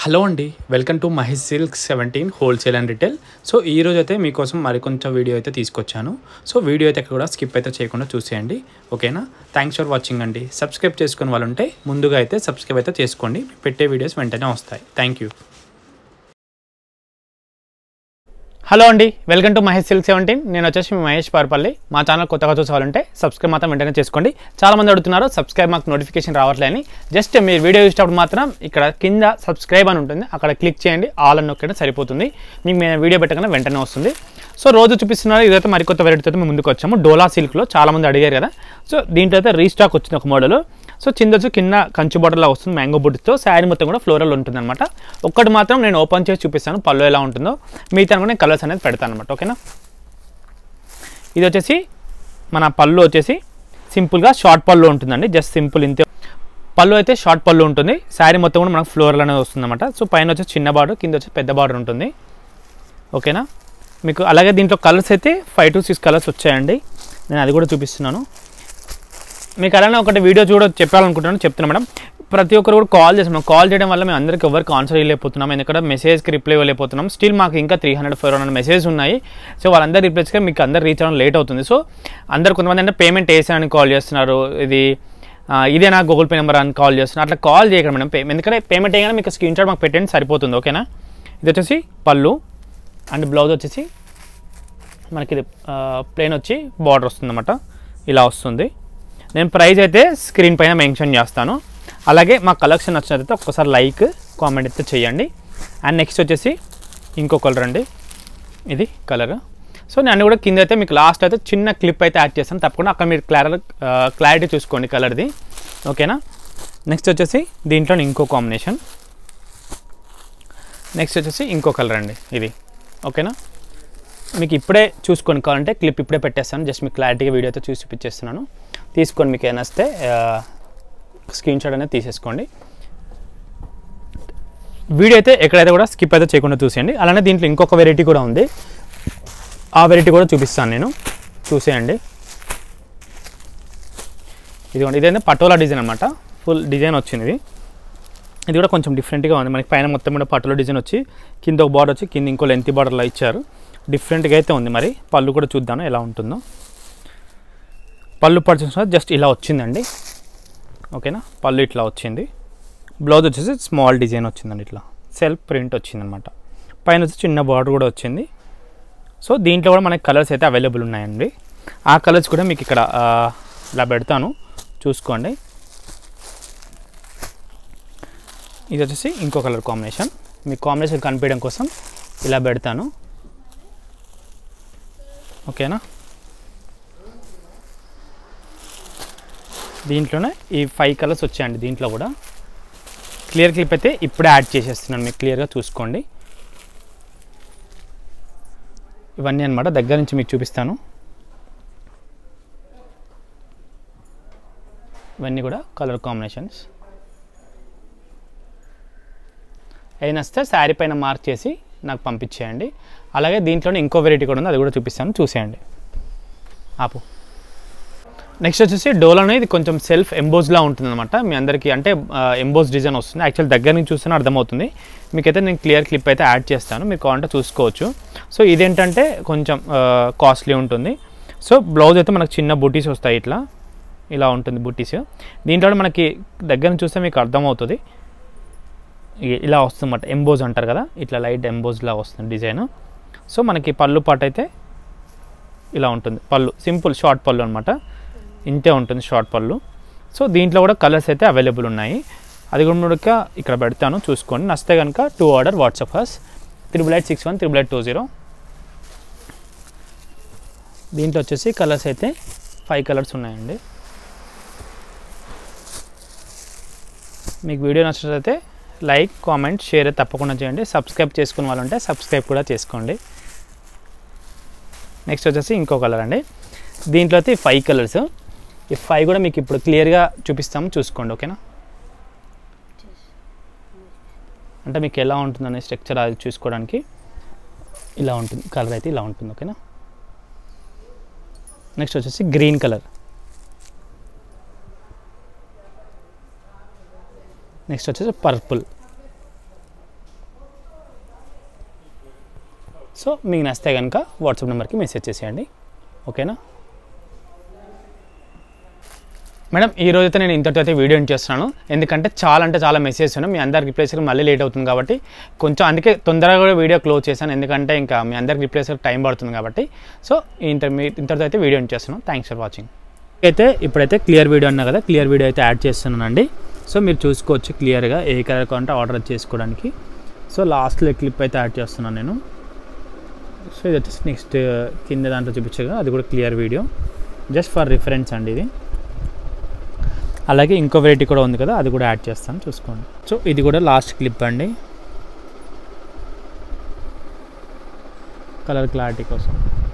hello అండి welcome to Mahesh silk seventeen wholesale and retail so ఈ రోజు అయితే మీకోసం మరికొంచెం వీడియో అయితే తీసుకొచ్చాను సో వీడియో అయితే కూడా స్కిప్ అయితే చేయకుండా చూసేయండి ఓకేనా థ్యాంక్స్ ఫర్ వాచింగ్ అండి సబ్స్క్రైబ్ చేసుకుని వాళ్ళు ఉంటే ముందుగా అయితే సబ్స్క్రైబ్ అయితే చేసుకోండి పెట్టే వీడియోస్ వెంటనే వస్తాయి థ్యాంక్ యూ హలో అండి welcome to Mahesh silk seventeen నేను వచ్చేసి మీ మహేష్ పార్పల్లి మా ఛానల్ కొత్తగా చూసుకోవాలంటే సబ్స్క్రైబ్ మాత్రం వెంటనే చేసుకోండి చాలా మంది అడుగుతున్నారు సబ్స్క్రైబ్ మాకు నోటిఫికేషన్ రావట్లే అని జస్ట్ మీరు వీడియో చూసేటప్పుడు మాత్రం ఇక్కడ కింద సబ్స్క్రైబ్ అని ఉంటుంది అక్కడ క్లిక్ చేయండి ఆల్ అని నొక్కడం సరిపోతుంది మీకు మేము వీడియో పెట్టగానే వెంటనే వస్తుంది సో రోజు చూపిస్తున్నారు ఇదైతే మరికొత్త వెరైటీతో మేము ముందుకు వచ్చాము డోలా సిల్క్లో చాలా మంది అడిగారు కదా సో దీంట్లో అయితే రీస్టాక్ వచ్చింది ఒక మోడల్ సో చింద వచ్చి కింద కంచు బార్డర్లా వస్తుంది మ్యాంగో బుడ్తో శారీ మొత్తం కూడా ఫ్లోరల్ ఉంటుంది అనమాట ఒక్కటి మాత్రం నేను ఓపెన్ చేసి చూపిస్తాను పళ్ళు ఎలా ఉంటుందో మిగతా కూడా నేను కలర్స్ అనేది పెడతాను అనమాట ఓకేనా ఇది వచ్చేసి మన పళ్ళు వచ్చేసి సింపుల్గా షార్ట్ పళ్ళు ఉంటుందండి జస్ట్ సింపుల్ ఇంతే పళ్ళు అయితే షార్ట్ పళ్ళు ఉంటుంది శారీ మొత్తం కూడా మనకు ఫ్లోరల్ అనేది వస్తుంది అనమాట సో పైన వచ్చి చిన్న బార్డర్ కింద వచ్చి పెద్ద బార్డర్ ఉంటుంది ఓకేనా మీకు అలాగే దీంట్లో కలర్స్ అయితే ఫైవ్ టు సిక్స్ కలర్స్ వచ్చాయండి నేను అది కూడా చూపిస్తున్నాను మీకు అలానే ఒకటి వీడియో చూడ చెప్పాలనుకుంటున్నాను చెప్తున్నా మేడం ప్రతి ఒక్కరు కూడా కాల్ చేస్తున్నాం కాల్ చేయడం వల్ల మేము అందరికి ఎవరికి ఆన్సర్ ఇవ్వలేకపోతున్నాం ఎందుకంటే మెసేజ్కి రిప్లై ఇవ్వలేకపోతున్నాం స్టిల్ మాకు ఇంకా three hundred four hundred message ఉన్నాయి సో వాళ్ళందరూ రిప్లైస్గా మీకు అందరు రీచ్ అవ్వడం లేట్ అవుతుంది సో అందరు కొంతమంది అంటే పేమెంట్ వేసానని కాల్ చేస్తున్నారు ఇది ఆ, ఇదే నా గూగుల్ పే నెంబర్ అని కాల్ చేస్తున్నారు అట్లా కాల్ చేయకండి మేడం పే ఎందుకంటే పేమెంట్ వేయగానే మీకు స్క్రీన్ షాట్ మాకు పెట్టండి సరిపోతుంది ఓకేనా ఇది వచ్చేసి పళ్ళు అండ్ బ్లౌజ్ వచ్చేసి మనకి ఇది ప్లేన్ వచ్చి బార్డర్ వస్తుందన్నమాట ఇలా వస్తుంది నేను ప్రైస్ అయితే స్క్రీన్ పైన మెన్షన్ చేస్తాను అలాగే మా కలెక్షన్ నచ్చినట్లయితే ఒక్కసారి లైక్ కామెంట్ అయితే చేయండి అండ్ నెక్స్ట్ వచ్చేసి ఇంకో కలర్ అండి ఇది కలర్ సో నేను కూడా కింద అయితే మీకు లాస్ట్ అయితే చిన్న క్లిప్ అయితే యాడ్ చేస్తాను తప్పకుండా అక్కడ మీరు క్లారి క్లారిటీ చూసుకోండి కలర్ది ఓకేనా నెక్స్ట్ వచ్చేసి దీంట్లో ఇంకో కాంబినేషన్ నెక్స్ట్ వచ్చేసి ఇంకో కలర్ అండి ఇది ఓకేనా మీకు ఇప్పుడే చూసుకొని కావాలంటే క్లిప్ ఇప్పుడే పెట్టేస్తాను జస్ట్ మీకు క్లారిటీగా వీడియో అయితే చూసి చూపించేస్తున్నాను తీసుకొని మీకు ఏమైనా వస్తే స్క్రీన్ షాట్ అనేది తీసేసుకోండి వీడియో అయితే ఎక్కడైతే కూడా స్కిప్ అయితే చేయకుండా చూసేయండి అలానే దీంట్లో ఇంకొక వెరైటీ కూడా ఉంది ఆ వెరైటీ కూడా చూపిస్తాను నేను చూసేయండి ఇదిగోండి ఇదైతే పటోలా డిజైన్ అనమాట ఫుల్ డిజైన్ వచ్చింది ఇది ఇది కూడా కొంచెం డిఫరెంట్గా ఉంది మనకి పైన మొత్తం కూడా పట్టులో డిజైన్ వచ్చి కింద ఒక బార్డర్ వచ్చి కింద ఇంకో లెంత్ బార్డర్లా ఇచ్చారు డిఫరెంట్గా అయితే ఉంది మరి పళ్ళు కూడా చూద్దాను ఎలా ఉంటుందో పళ్ళు పర్చేసిన జస్ట్ ఇలా వచ్చిందండి ఓకేనా పళ్ళు ఇట్లా వచ్చింది బ్లౌజ్ వచ్చేసి స్మాల్ డిజైన్ వచ్చిందండి ఇట్లా సెల్ఫ్ ప్రింట్ వచ్చిందనమాట పైన వచ్చి చిన్న బార్డర్ కూడా వచ్చింది సో దీంట్లో కూడా మనకి కలర్స్ అయితే అవైలబుల్ ఉన్నాయండి ఆ కలర్స్ కూడా మీకు ఇక్కడ ఆ, ఇలా పెడతాను చూసుకోండి ఇది వచ్చేసి ఇంకో కలర్ కాంబినేషన్ మీ కాంబినేషన్ కనిపించడం కోసం ఇలా పెడతాను ఓకేనా దీంట్లోనే ఈ ఫైవ్ కలర్స్ వచ్చాయండి దీంట్లో కూడా క్లియర్ క్లిప్ అయితే ఇప్పుడే యాడ్ చేసేస్తున్నాను మీకు క్లియర్గా చూసుకోండి ఇవన్నీ అనమాట దగ్గర నుంచి మీకు చూపిస్తాను ఇవన్నీ కూడా కలర్ కాంబినేషన్స్ అయినా వస్తే శారీ పైన మార్క్ చేసి నాకు పంపించేయండి అలాగే దీంట్లోనే ఇంకో వెరైటీ కూడా ఉంది అది కూడా చూపిస్తాను చూసేయండి ఆపు నెక్స్ట్ వచ్చేసి డోలానే ఇది కొంచెం సెల్ఫ్ ఎంబోజ్లా ఉంటుంది అనమాట మీ అందరికీ అంటే ఎంబోజ్ డిజైన్ వస్తుంది యాక్చువల్ దగ్గర నుంచి చూస్తేనే అర్థమవుతుంది మీకైతే నేను క్లియర్ క్లిప్ అయితే యాడ్ చేస్తాను మీరు కావాలంటే చూసుకోవచ్చు సో ఇదేంటంటే కొంచెం కాస్ట్లీ ఉంటుంది సో బ్లౌజ్ అయితే మనకు చిన్న బుటీస్ వస్తాయి ఇట్లా ఇలా ఉంటుంది బుటీస్ దీంట్లో మనకి దగ్గర నుంచి చూస్తే మీకు అర్థమవుతుంది ఇ- ఇలా వస్తుందన్నమాట ఎంబోజ్ అంటారు కదా ఇట్లా లైట్ ఎంబోజ్లా వస్తుంది డిజైన్ సో మనకి పళ్ళు పాట అయితే ఇలా ఉంటుంది పళ్ళు సింపుల్ షార్ట్ పళ్ళు అనమాట ఇంతే ఉంటుంది షార్ట్ పళ్ళు సో దీంట్లో కూడా కలర్స్ అయితే అవైలబుల్ ఉన్నాయి అది కూడా ఇక్కడ పెడతాను చూసుకోండి నచ్చితే కనుక to order WhatsApp us triple eight six one triple eight two zero దీంట్లో వచ్చేసి కలర్స్ అయితే ఫైవ్ కలర్స్ ఉన్నాయండి మీకు వీడియో నచ్చినట్లయితే లైక్ కామెంట్ షేర్ తప్పకుండా చేయండి సబ్స్క్రైబ్ చేసుకున్న వాళ్ళు ఉంటే సబ్స్క్రైబ్ కూడా చేసుకోండి నెక్స్ట్ వచ్చేసి ఇంకో కలర్ అండి దీంట్లో అయితే ఫైవ్ కలర్స్ ఈ ఫైవ్ కూడా మీకు ఇప్పుడు క్లియర్గా చూపిస్తాము చూసుకోండి ఓకేనా అంటే మీకు ఎలా ఉంటుందనే స్ట్రక్చర్ అది చూసుకోవడానికి ఇలా ఉంటుంది కలర్ అయితే ఇలా ఉంటుంది ఓకేనా నెక్స్ట్ వచ్చేసి గ్రీన్ కలర్ నెక్స్ట్ వచ్చేసి పర్పుల్ సో మీకు నచ్చితే కనుక వాట్సాప్ నెంబర్కి మెసేజ్ చేసేయండి ఓకేనా మేడం ఈ రోజు అయితే నేను ఇంతటితో అయితే వీడియో ఎండ్ చేస్తున్నాను ఎందుకంటే చాలా అంటే చాలా మెసేజ్ ఉన్నాయి మీ అందరికి రిప్లేస్ మళ్ళీ లేట్ అవుతుంది కాబట్టి కొంచెం అందుకే తొందరగా కూడా వీడియో క్లోజ్ చేశాను ఎందుకంటే ఇంకా మీ అందరికి రిప్లేస్ టైం పడుతుంది కాబట్టి సో ఇంత మీ ఇంతటితో అయితే వీడియో ఎండ్ చేస్తున్నాను థ్యాంక్స్ ఫర్ వాచింగ్ అయితే ఇప్పుడైతే క్లియర్ వీడియో అన్నా కదా క్లియర్ వీడియో అయితే యాడ్ చేస్తున్నానండి సో మీరు చూసుకోవచ్చు క్లియర్గా ఏ కలర్ కావాలంటే ఆర్డర్ చేసుకోవడానికి సో లాస్ట్లో క్లిప్ అయితే యాడ్ చేస్తున్నాను నేను సో ఇది వచ్చేసి నెక్స్ట్ కింద దాంట్లో చూపించగా అది కూడా clear video just for reference అండి ఇది అలాగే ఇంకో వెరైటీ కూడా ఉంది కదా అది కూడా యాడ్ చేస్తాను చూసుకోండి సో ఇది కూడా లాస్ట్ క్లిప్ అండి కలర్ క్లారిటీ కోసం